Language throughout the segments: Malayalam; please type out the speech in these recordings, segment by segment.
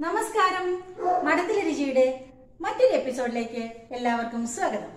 നമസ്കാരം മഠത്തിലെ രുചിയുടെ മറ്റൊരു എപ്പിസോഡിലേക്ക് എല്ലാവർക്കും സ്വാഗതം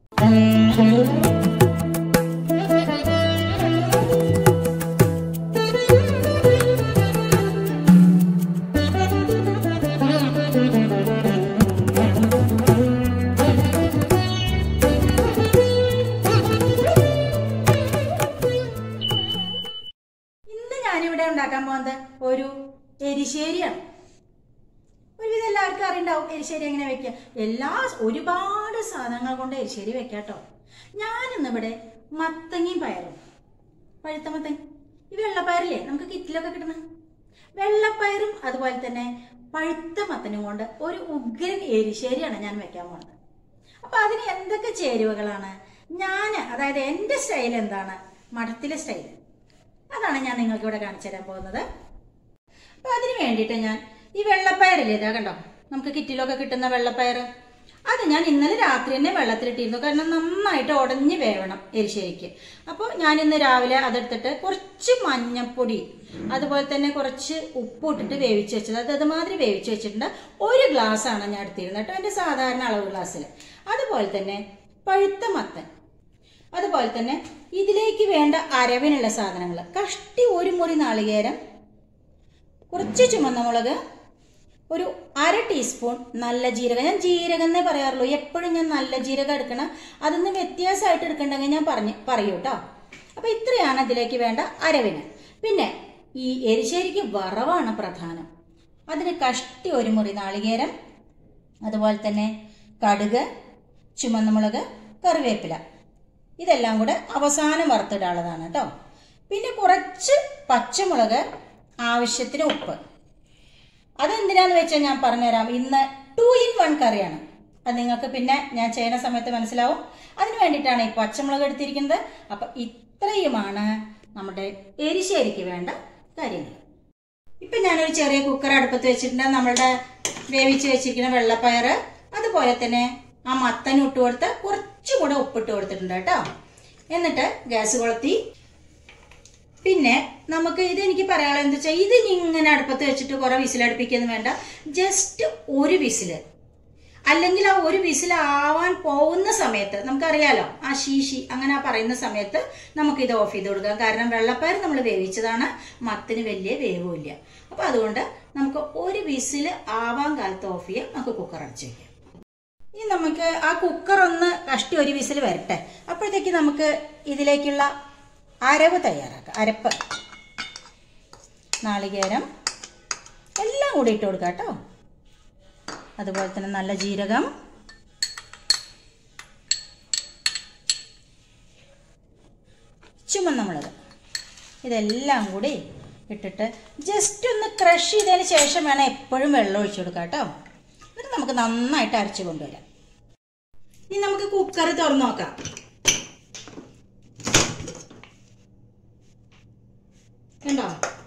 ഇന്ന് ഞാനിവിടെ ഉണ്ടാക്കാൻ പോകുന്നത് ഒരു എരിശ്ശേരിയാണ് ഒരുവിധം എല്ലാവർക്കും അറിയണ്ടാവും എരിശ്ശേരി എങ്ങനെ വെക്കുക എല്ലാ ഒരുപാട് സാധനങ്ങൾ കൊണ്ട് എരിശ്ശേരി വെക്കാം കേട്ടോ ഞാനിന്നിവിടെ മത്തങ്ങയും പയറും പഴുത്ത മത്തങ്ങ ഈ വെള്ളപ്പയറില്ലേ നമുക്ക് കിറ്റിലൊക്കെ കിട്ടുന്ന വെള്ളപ്പയറും അതുപോലെ തന്നെ പഴുത്ത മത്തനും കൊണ്ട് ഒരു ഉഗ്രൻ എരിശ്ശേരിയാണ് ഞാൻ വെക്കാൻ പോകുന്നത് അപ്പൊ അതിന് എന്തൊക്കെ ചേരുവകളാണ് ഞാൻ അതായത് എൻ്റെ സ്റ്റൈൽ എന്താണ് മഠത്തിലെ സ്റ്റൈൽ അതാണ് ഞാൻ നിങ്ങൾക്ക് ഇവിടെ കാണിച്ചു തരാൻ പോകുന്നത് അപ്പൊ അതിന് വേണ്ടിയിട്ട് ഞാൻ ഈ വെള്ളപ്പയറില്ലേ ഇതാ കണ്ടോ നമുക്ക് കിറ്റിലൊക്കെ കിട്ടുന്ന വെള്ളപ്പയർ അത് ഞാൻ ഇന്നലെ രാത്രി തന്നെ വെള്ളത്തിലിട്ടിരുന്നു കാരണം നന്നായിട്ട് ഉടഞ്ഞ് വേവണം എരിശ്ശേരിക്ക് അപ്പോൾ ഞാൻ ഇന്ന് രാവിലെ അതെടുത്തിട്ട് കുറച്ച് മഞ്ഞപ്പൊടി അതുപോലെ തന്നെ കുറച്ച് ഉപ്പ് ഇട്ടിട്ട് വേവിച്ച് വെച്ചത് അത് അതുമാതിരി വേവിച്ച് വെച്ചിട്ടുണ്ട് ഒരു ഗ്ലാസ് ആണ് ഞാൻ എടുത്തിരുന്നത് കേട്ടോ എൻ്റെ സാധാരണ അളവ് ഗ്ലാസ്സിൽ അതുപോലെ തന്നെ പഴുത്ത മത്തൻ അതുപോലെ തന്നെ ഇതിലേക്ക് വേണ്ട അരവിനുള്ള സാധനങ്ങൾ കഷ്ടി ഒരു മുറി നാളികേരം കുറച്ച് ചുമന്ന മുളക് ഒരു അര ടീസ്പൂൺ നല്ല ജീരകം ഞാൻ ജീരകം എന്നേ പറയാറുള്ളൂ എപ്പോഴും ഞാൻ നല്ല ജീരകം എടുക്കണം അതൊന്ന് വ്യത്യാസമായിട്ട് എടുക്കണ്ടെങ്കിൽ ഞാൻ പറഞ്ഞ് പറയൂ കേട്ടോ അപ്പൊ ഇത്രയാണ് ഇതിലേക്ക് വേണ്ട അരവിന് പിന്നെ ഈ എരിശ്ശേരിക്ക് വറവാണ് പ്രധാനം അതിന് കഷ്ടി ഒരു മുറി നാളികേരം അതുപോലെ തന്നെ കടുക് ചുമന്ന മുളക് കറിവേപ്പില ഇതെല്ലാം കൂടെ അവസാനം വറുത്തിടാനുള്ളതാണ് കേട്ടോ പിന്നെ കുറച്ച് പച്ചമുളക് ആവശ്യത്തിന് ഉപ്പ് അതെന്തിനാന്ന് വെച്ചാൽ ഞാൻ പറഞ്ഞുതരാം ഇന്ന് ടു ഇൻ വൺ കറിയാണ് അത് നിങ്ങൾക്ക് പിന്നെ ഞാൻ ചെയ്യുന്ന സമയത്ത് മനസ്സിലാവും അതിന് വേണ്ടിയിട്ടാണ് ഈ പച്ചമുളക് എടുത്തിരിക്കുന്നത് അപ്പം ഇത്രയുമാണ് നമ്മുടെ എരിശ്ശേരിക്ക് വേണ്ട കാര്യങ്ങൾ ഇപ്പം ഞാനൊരു ചെറിയ കുക്കർ അടുപ്പത്ത് വെച്ചിട്ടുണ്ട് നമ്മളുടെ വേവിച്ച് വെച്ചിരിക്കുന്ന വെള്ളപ്പയർ അതുപോലെ തന്നെ ആ മത്തൻ ഇട്ട് കൊടുത്ത് കുറച്ചും കൂടെ ഉപ്പിട്ട് കൊടുത്തിട്ടുണ്ട് കേട്ടോ എന്നിട്ട് ഗ്യാസ് കൊളുത്തി പിന്നെ നമുക്ക് ഇത് എനിക്ക് പറയാനുള്ളത് എന്താ വെച്ചാൽ ഇത് ഇങ്ങനെ അടുപ്പത്ത് വെച്ചിട്ട് കുറെ വിസിലടുപ്പിക്കൊന്നും വേണ്ട ജസ്റ്റ് ഒരു വിസില് അല്ലെങ്കിൽ ആ ഒരു വിസിൽ ആവാൻ പോകുന്ന സമയത്ത് നമുക്കറിയാലോ ആ ശീശി അങ്ങനെ ആ പറയുന്ന സമയത്ത് നമുക്ക് ഇത് ഓഫ് ചെയ്ത് കൊടുക്കാം കാരണം വെള്ളപ്പയർ നമ്മൾ വേവിച്ചതാണ് മത്തിന് വലിയ വേവുമില്ല അപ്പൊ അതുകൊണ്ട് നമുക്ക് ഒരു വിസിൽ ആവാൻ കാലത്ത് ഓഫ് ചെയ്യാം നമുക്ക് കുക്കർ അടച്ചു വയ്ക്കാം ഇനി നമുക്ക് ആ കുക്കർ ഒന്ന് കഷ്ടി ഒരു വിസിൽ വരട്ടെ അപ്പോഴത്തേക്ക് നമുക്ക് ഇതിലേക്കുള്ള അരവ് തയ്യാറാക്കാം അരപ്പ് നാളികേരം എല്ലാം കൂടി ഇട്ട് കൊടുക്കാം കേട്ടോ അതുപോലെ തന്നെ നല്ല ജീരകം ചുമന്ന മുളക് ഇതെല്ലാം കൂടി ഇട്ടിട്ട് ജസ്റ്റ് ഒന്ന് ക്രഷ് ചെയ്തതിന് ശേഷം വേണം എപ്പോഴും വെള്ളം ഒഴിച്ചു കൊടുക്കാം കേട്ടോ എന്നിട്ട് നമുക്ക് നന്നായിട്ട് അരച്ചു കൊണ്ടുവരാം ഇനി നമുക്ക് കുക്കർ തുറന്നു നോക്കാം കണ്ടോ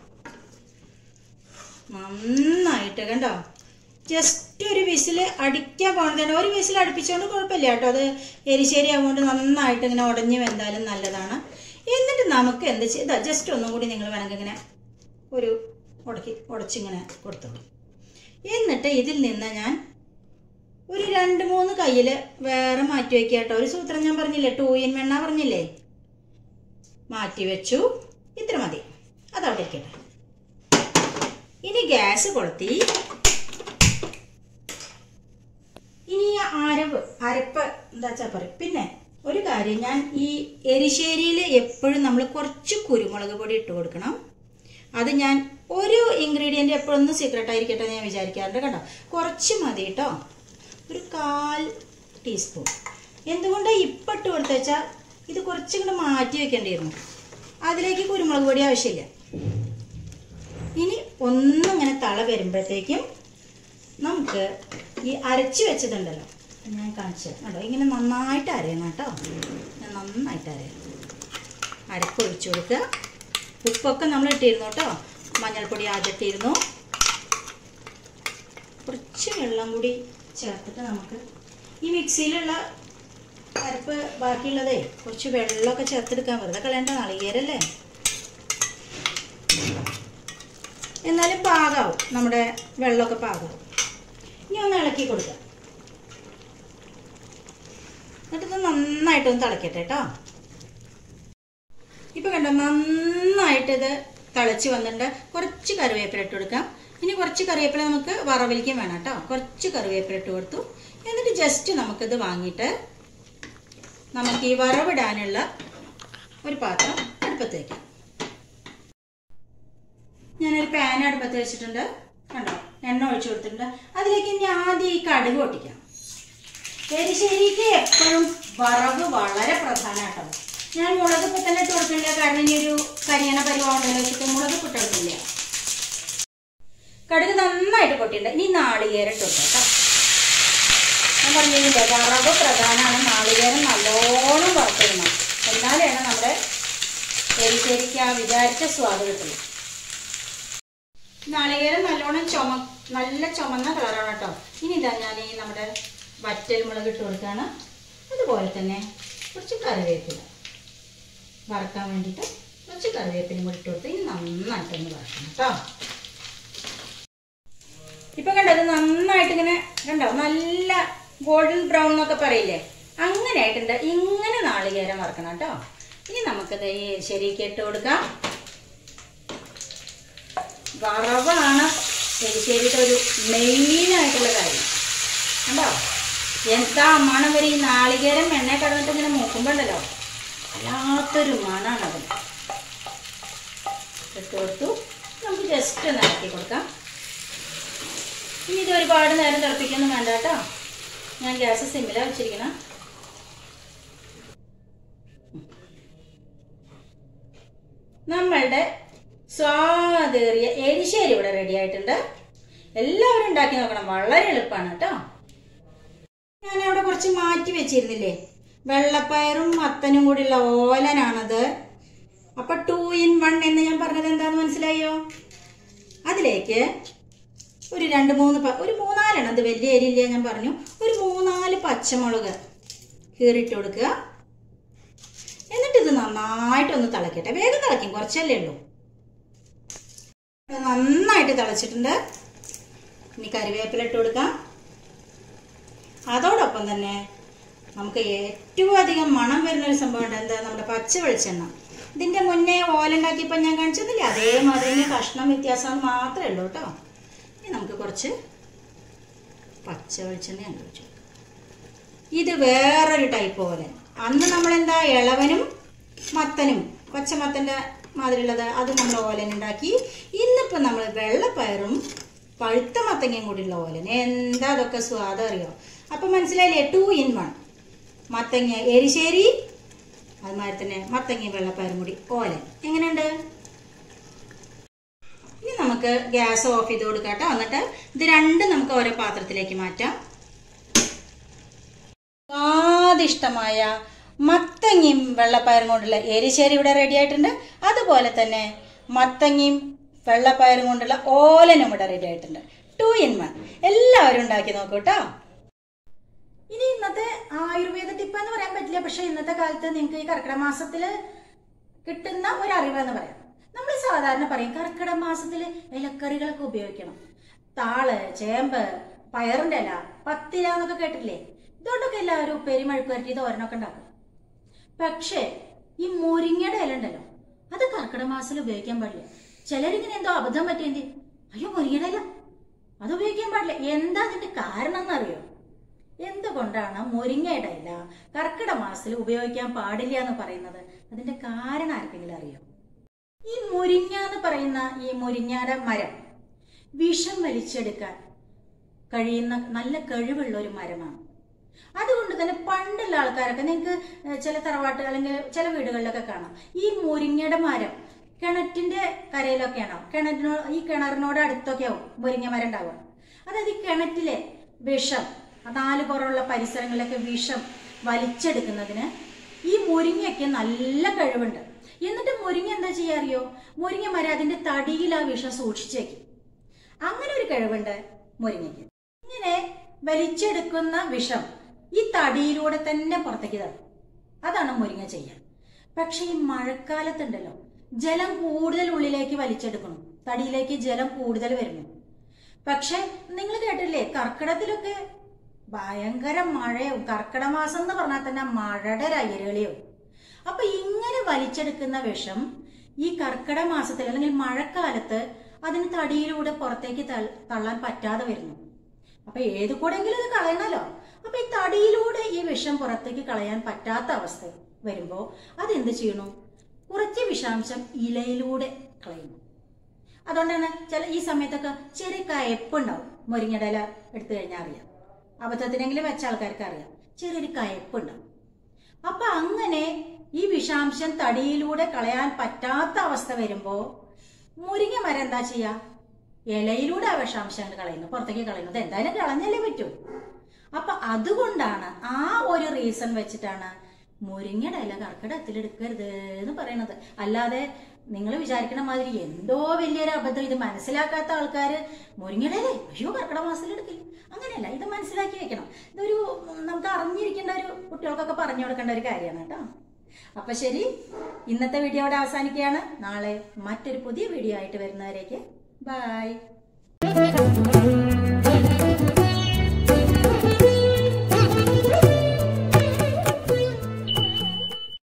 നന്നായിട്ട് കണ്ടോ ജസ്റ്റ് ഒരു വിസിൽ അടിക്കാൻ പോണതാണ് ഒരു വിസിൽ അടുപ്പിച്ചുകൊണ്ട് കുഴപ്പമില്ല കേട്ടോ അത് എരിശ്ശേരി ആവുകൊണ്ട് നന്നായിട്ട് ഇങ്ങനെ ഉടഞ്ഞു വെന്താലും നല്ലതാണ് എന്നിട്ട് നമുക്ക് എന്ത് ചെയ്താ ജസ്റ്റ് ഒന്നും കൂടി നിങ്ങൾ വേണമെങ്കിൽ ഇങ്ങനെ ഒരു ഉടക്കി ഉടച്ചിങ്ങനെ കൊടുത്തോളൂ എന്നിട്ട് ഇതിൽ നിന്ന് ഞാൻ ഒരു രണ്ട് മൂന്ന് കയ്യിൽ വേറെ മാറ്റി വയ്ക്കുക കേട്ടോ ഒരു സൂത്രം ഞാൻ പറഞ്ഞില്ലേ ടൂ ഇൻ വെണ്ണ പറഞ്ഞില്ലേ മാറ്റി വെച്ചു ഇത്ര മതി അതവിടെ ഇരിക്കട്ടെ ഇനി ഗ്യാസ് കൊളുത്തി ഇനി ഈ അരവ് അരപ്പ് എന്താ വെച്ചാൽ പറയും പിന്നെ ഒരു കാര്യം ഞാൻ ഈ എരിശ്ശേരിയിൽ എപ്പോഴും നമ്മൾ കുറച്ച് കുരുമുളക് പൊടി ഇട്ട് കൊടുക്കണം അത് ഞാൻ ഒരു ഇൻഗ്രീഡിയൻ്റ് എപ്പോഴൊന്നും സീക്രട്ട് ആയിരിക്കട്ടെ എന്ന് ഞാൻ വിചാരിക്കാറുണ്ട് കേട്ടോ കുറച്ച് മതി കേട്ടോ ഒരു കാൽ ടീസ്പൂൺ എന്തുകൊണ്ടാണ് ഇപ്പം ഇട്ട് കൊടുത്തു വെച്ചാൽ ഇത് കുറച്ചും കൂടെ മാറ്റി വെക്കേണ്ടിയിരുന്നു അതിലേക്ക് കുരുമുളക് പൊടി ആവശ്യമില്ല ഇനി ഒന്നിങ്ങനെ തള വരുമ്പോഴത്തേക്കും നമുക്ക് ഈ അരച്ച് വെച്ചതുണ്ടല്ലോ ഞാൻ കാണിച്ചു കേട്ടോ ഇങ്ങനെ നന്നായിട്ട് അരയണം കേട്ടോ ഞാൻ നന്നായിട്ട് അരയണം അരപ്പ് ഒഴിച്ചു കൊടുക്കുക ഉപ്പൊക്കെ നമ്മൾ ഇട്ടിരുന്നു കേട്ടോ മഞ്ഞൾപ്പൊടി ആദ്യം ഇട്ടിരുന്നു കുറച്ച് വെള്ളം കൂടി ചേർത്തിട്ട് നമുക്ക് ഈ മിക്സിയിലുള്ള അരപ്പ് ബാക്കിയുള്ളതേ കുറച്ച് വെള്ളമൊക്കെ ചേർത്തെടുക്കാൻ വെറുതെ കളയേണ്ട നാളികേരല്ലേ എന്നാലും പാകാവും നമ്മുടെ വെള്ളമൊക്കെ പാകാവും ഇനി ഒന്ന് ഇളക്കി കൊടുക്കുക എന്നിട്ട് നന്നായിട്ടൊന്ന് തിളക്കട്ടെ കേട്ടോ ഇപ്പൊ കണ്ടോ നന്നായിട്ട് ഇത് തിളച്ച് വന്നിട്ടുണ്ട് കുറച്ച് കറിവേപ്പില ഇട്ട് കൊടുക്കാം ഇനി കുറച്ച് കറിവേപ്പില നമുക്ക് വറവിലിക്കും വേണം കേട്ടോ കുറച്ച് കറിവേപ്പില ഇട്ട് കൊടുത്തു എന്നിട്ട് ജസ്റ്റ് നമുക്കിത് വാങ്ങിയിട്ട് നമുക്ക് ഈ വറവിടാനുള്ള ഒരു പാത്രം അടുപ്പത്ത് വയ്ക്കാം ഞാനൊരു പാൻ അടുപ്പത്ത് വെച്ചിട്ടുണ്ട് കണ്ടോ എണ്ണ ഒഴിച്ചു കൊടുത്തിട്ടുണ്ട് അതിലേക്ക് ഇനി ആദ്യം ഈ കടുക് പൊട്ടിക്കാം എരിശ്ശേരിക്ക് എപ്പോഴും വറവ് വളരെ പ്രധാനമാട്ടോ ഞാൻ മുളക് ഇപ്പൊ തന്നെ ഇട്ട് കൊടുക്കില്ല കാരണം ഇനി ഒരു കരിയണ പരിവാണ്ടല്ലോ വെച്ചിട്ട് മുളക് ഇട്ട് കൊടുക്കില്ല കടുക് നന്നായിട്ട് പൊട്ടിയിട്ടുണ്ട് ഇനി നാളികേരം ഇട്ട് കൊടുക്കാം ഞാൻ പറഞ്ഞില്ലേ വറവ് പ്രധാനമാണ് നാളികേരം നല്ലോണം വറുത്തിടണം എന്നാലാണ് നമ്മുടെ എരിശ്ശേരിക്ക് ആ വിചാരിച്ച സ്വാദ് കിട്ടുള്ളൂ നാളികേരം നല്ലോണം ചുമ നല്ല ചുമന്ന കളറാണ് കേട്ടോ ഇനി ഇതാ ഞാൻ ഈ നമ്മുടെ വറ്റൽ മുളക് ഇട്ട് കൊടുക്കുകയാണ് അതുപോലെ തന്നെ കുറച്ച് കറിവേപ്പില വറക്കാൻ വേണ്ടിയിട്ട് കുറച്ച് കറിവേപ്പിലും കൂടി ഇട്ട് കൊടുത്ത് ഇനി നന്നായിട്ടൊന്ന് വറക്കണം കേട്ടോ ഇപ്പൊ കണ്ടത് നന്നായിട്ട് ഇങ്ങനെ കണ്ടോ നല്ല ഗോൾഡൻ ബ്രൗൺ എന്നൊക്കെ പറയില്ലേ അങ്ങനെ ആയിട്ടുണ്ട് ഇങ്ങനെ നാളികേരം വറക്കണം കേട്ടോ ഇനി നമുക്കത് ഈ ശരിക്ക് ഇട്ട് കൊടുക്കാം വറവാണ് എരിശ്ശേരിയുടെ ഒരു മെയിനായിട്ടുള്ള കാര്യം കണ്ടോ എന്താ മണം വരെ ഈ നാളികേരം എണ്ണ കടന്നിട്ട് ഇങ്ങനെ മൂക്കുമ്പോണ്ടല്ലോ വല്ലാത്തൊരു മണാണ് അത് ഇട്ട് കൊടുത്തു നമുക്ക് ജസ്റ്റ് ഒന്ന് ഇറക്കി കൊടുക്കാം ഇനി ഇത് ഒരുപാട് നേരം തിളപ്പിക്കൊന്നും വേണ്ട കേട്ടോ ഞാൻ ഗ്യാസ് സിമ്മിലാണ് വെച്ചിരിക്കണം നമ്മളുടെ സ്വാദേറിയ എരിശ്ശേരി ഇവിടെ റെഡി ആയിട്ടുണ്ട് എല്ലാവരും ഉണ്ടാക്കി നോക്കണം വളരെ എളുപ്പമാണ് കേട്ടോ ഞാൻ അവിടെ കുറച്ച് മാറ്റി വെച്ചിരുന്നില്ലേ വെള്ളപ്പയറും മത്തനും കൂടിയുള്ള ഓലനാണത് അപ്പൊ ടു ഇൻ വൺ എന്ന് ഞാൻ പറഞ്ഞത് എന്താന്ന് മനസ്സിലായോ അതിലേക്ക് ഒരു രണ്ട് മൂന്ന് പ- ഒരു മൂന്നാലെണ്ണം അത് വലിയ എരിയില്ല ഞാൻ പറഞ്ഞു ഒരു മൂന്നാല് പച്ചമുളക് കീറിയിട്ട് കൊടുക്കുക എന്നിട്ട് ഇത് നന്നായിട്ടൊന്ന് തിളക്കട്ടെ വേഗം തിളയ്ക്കും കുറച്ചല്ലേ ഉള്ളൂ ഇത് നന്നായിട്ട് തിളച്ചിട്ടുണ്ട് ഇനി കരിവേപ്പില ഇട്ട് കൊടുക്കാം അതോടൊപ്പം തന്നെ നമുക്ക് ഏറ്റവും അധികം മണം വരുന്ന ഒരു സംഭവം ഉണ്ട് എന്താ നമ്മുടെ പച്ച വെളിച്ചെണ്ണ ഇതിന്റെ മുന്നേ ഓലുണ്ടാക്കിയപ്പോൾ ഞാൻ കാണിച്ചതില്ലേ അതേമാതിരി തന്നെ കഷ്ണം വ്യത്യാസം മാത്രമേ ഉള്ളൂ കേട്ടോ ഇനി നമുക്ക് കുറച്ച് പച്ച വെളിച്ചെണ്ണ ഒഴിച്ചു ഇത് വേറൊരു ടൈപ്പ് ഓലൻ അന്ന് നമ്മളെന്താ ഇളവനും മത്തനും പച്ചമത്തൻ്റെ മാതിരിയുള്ളത് അത് നമ്മൾ ഓലൻ ഉണ്ടാക്കി ഇന്നിപ്പോൾ നമ്മൾ വെള്ളപ്പയറും പഴുത്ത മത്തങ്ങയും കൂടിയുള്ള ഓലൻ എന്താ അതൊക്കെ സ്വാദം അറിയോ അപ്പം മനസ്സിലായില്ലേ ടു ഇൻ വൺ മത്തങ്ങ എരിശ്ശേരി അതുമാതിരി തന്നെ മത്തങ്ങയും വെള്ളപ്പയറും കൂടി ഓലൻ എങ്ങനെയുണ്ട് ഇനി നമുക്ക് ഗ്യാസ് ഓഫ് ചെയ്ത് കൊടുക്കാം കേട്ടോ എന്നിട്ട് ഇത് രണ്ടും നമുക്ക് ഓരോ പാത്രത്തിലേക്ക് മാറ്റാം സ്വാദിഷ്ടമായ മത്തങ്ങയും വെള്ളപ്പയറും കൊണ്ടുള്ള എരിശ്ശേരി ഇവിടെ റെഡി ആയിട്ടുണ്ട് അതുപോലെ തന്നെ മത്തങ്ങയും വെള്ളപ്പയറും കൊണ്ടുള്ള ഓലനും ഇവിടെ റെഡി ആയിട്ടുണ്ട് ടു ഇൻ വൺ എല്ലാവരും ഉണ്ടാക്കി നോക്കൂ കേട്ടോ ഇനി ഇന്നത്തെ ആയുർവേദ ടിപ്പ് എന്ന് പറയാൻ പറ്റില്ല പക്ഷെ ഇന്നത്തെ കാലത്ത് നിങ്ങൾക്ക് ഈ കർക്കിടക മാസത്തില് കിട്ടുന്ന ഒരു അറിവ് എന്ന് പറയാം നമ്മൾ സാധാരണ പറയും കർക്കിടക മാസത്തിൽ ഇലക്കറികളൊക്കെ ഉപയോഗിക്കണം താള് ചേമ്പ് പയറിന്റെ ഇല പത്തില എന്നൊക്കെ കേട്ടിട്ടില്ലേ ഇതുകൊണ്ടൊക്കെ എല്ലാവരും ഉപ്പേരി മഴുക്ക് വരട്ടി തോരനൊക്കെ ഉണ്ടാക്കും പക്ഷേ ഈ മുരിങ്ങയുടെ ഇല ഉണ്ടല്ലോ അത് കർക്കിടക മാസത്തിൽ ഉപയോഗിക്കാൻ പാടില്ല ചിലരിങ്ങനെ എന്തോ അബദ്ധം പറ്റിയെന്ത് അയ്യോ മുരിങ്ങയുടെ ഇല അത് ഉപയോഗിക്കാൻ പാടില്ല എന്താ അതിന്റെ കാരണം എന്നറിയോ എന്തുകൊണ്ടാണ് മുരിങ്ങയുടെ ഇല കർക്കിടക മാസത്തിൽ ഉപയോഗിക്കാൻ പാടില്ല എന്ന് പറയുന്നത് അതിന്റെ കാരണം ആർക്കെങ്കിലും അറിയോ ഈ മുരിങ്ങ എന്ന് പറയുന്ന ഈ മുരിങ്ങയുടെ മരം വിഷം വലിച്ചെടുക്കാൻ കഴിയുന്ന നല്ല കഴിവുള്ള ഒരു മരമാണ് അതുകൊണ്ട് തന്നെ പണ്ടുള്ള ആൾക്കാരൊക്കെ നിങ്ങൾക്ക് ചില തറവാട്ട് അല്ലെങ്കിൽ ചില വീടുകളിലൊക്കെ കാണാം ഈ മുരിങ്ങയുടെ മരം കിണറ്റിന്റെ കരയിലൊക്കെയാണോ കിണറ്റിനോ ഈ കിണറിനോട് അടുത്തൊക്കെ ആവും മുരിങ്ങ മരം ഉണ്ടാവുക അതായത് ഈ കിണറ്റിലെ വിഷം ആ നാല് പുറമുള്ള പരിസരങ്ങളിലൊക്കെ വിഷം വലിച്ചെടുക്കുന്നതിന് ഈ മുരിങ്ങയ്ക്ക് നല്ല കഴിവുണ്ട് എന്നിട്ട് മുരിങ്ങ എന്താ ചെയ്യാ അറിയോ മുരിങ്ങ മരം അതിന്റെ തടിയിൽ ആ വിഷം സൂക്ഷിച്ചേക്കും അങ്ങനെ ഒരു കഴിവുണ്ട് മുരിങ്ങയ്ക്ക് ഇങ്ങനെ വലിച്ചെടുക്കുന്ന വിഷം ഈ തടിയിലൂടെ തന്നെ പുറത്തേക്ക് തള്ളും അതാണ് മുരിങ്ങ ചെയ്യാൻ പക്ഷെ ഈ മഴക്കാലത്തുണ്ടല്ലോ ജലം കൂടുതൽ ഉള്ളിലേക്ക് വലിച്ചെടുക്കണം തടിയിലേക്ക് ജലം കൂടുതൽ വരുന്നു പക്ഷെ നിങ്ങൾ കേട്ടില്ലേ കർക്കിടത്തിലൊക്കെ ഭയങ്കര മഴയും കർക്കിട മാസം എന്ന് പറഞ്ഞാൽ തന്നെ മഴയുടെ രയരളിയും അപ്പൊ ഇങ്ങനെ വലിച്ചെടുക്കുന്ന വിഷം ഈ കർക്കിട മാസത്തിൽ അല്ലെങ്കിൽ മഴക്കാലത്ത് അതിന് തടിയിലൂടെ പുറത്തേക്ക് തൾ- തള്ളാൻ പറ്റാതെ വരുന്നു അപ്പൊ ഏത് കൂടെങ്കിലും ഇത് കളയണല്ലോ അപ്പൊ ഈ തടിയിലൂടെ ഈ വിഷം പുറത്തേക്ക് കളയാൻ പറ്റാത്ത അവസ്ഥ വരുമ്പോ അതെന്ത് ചെയ്യണു കുറച്ച് വിഷാംശം ഇലയിലൂടെ കളയുന്നു അതുകൊണ്ടാണ് ചില ഈ സമയത്തൊക്കെ ചെറിയ കയപ്പുണ്ടാവും മുരിങ്ങയുടെ ഇല എടുത്തു കഴിഞ്ഞാൽ അറിയാം അബദ്ധത്തിനെങ്കിലും വെച്ച ആൾക്കാർക്ക് അറിയാം ചെറിയൊരു കയപ്പുണ്ടാവും അപ്പൊ അങ്ങനെ ഈ വിഷാംശം തടിയിലൂടെ കളയാൻ പറ്റാത്ത അവസ്ഥ വരുമ്പോ മുരിങ്ങ മരം എന്താ ചെയ്യാ ഇലയിലൂടെ ആ വിഷാംശങ്ങൾ കളയുന്നു പുറത്തേക്ക് കളയുന്നത് എന്തായാലും കളഞ്ഞല്ലേ പറ്റൂ അപ്പൊ അതുകൊണ്ടാണ് ആ ഒരു റീസൺ വെച്ചിട്ടാണ് മുരിങ്ങയുടെ ഇല കർക്കിടത്തിൽ എടുക്കരുത് എന്ന് പറയണത് അല്ലാതെ നിങ്ങൾ വിചാരിക്കണ മാതിരി എന്തോ വലിയൊരു അബദ്ധം ഇത് മനസ്സിലാക്കാത്ത ആൾക്കാര് മുരിങ്ങയുടെ ഇല അയ്യോ കർക്കിടക മാസത്തിൽ എടുക്കില്ല അങ്ങനെയല്ല ഇത് മനസ്സിലാക്കി വെക്കണം ഇതൊരു ഉം, നമുക്ക് അറിഞ്ഞിരിക്കേണ്ട ഒരു കുട്ടികൾക്കൊക്കെ പറഞ്ഞു കൊടുക്കേണ്ട ഒരു കാര്യമാണ് കേട്ടോ അപ്പൊ ശരി ഇന്നത്തെ വീഡിയോ ഇവിടെ അവസാനിക്കുകയാണ് നാളെ മറ്റൊരു പുതിയ വീഡിയോ ആയിട്ട് വരുന്നവരേക്ക് ബൈ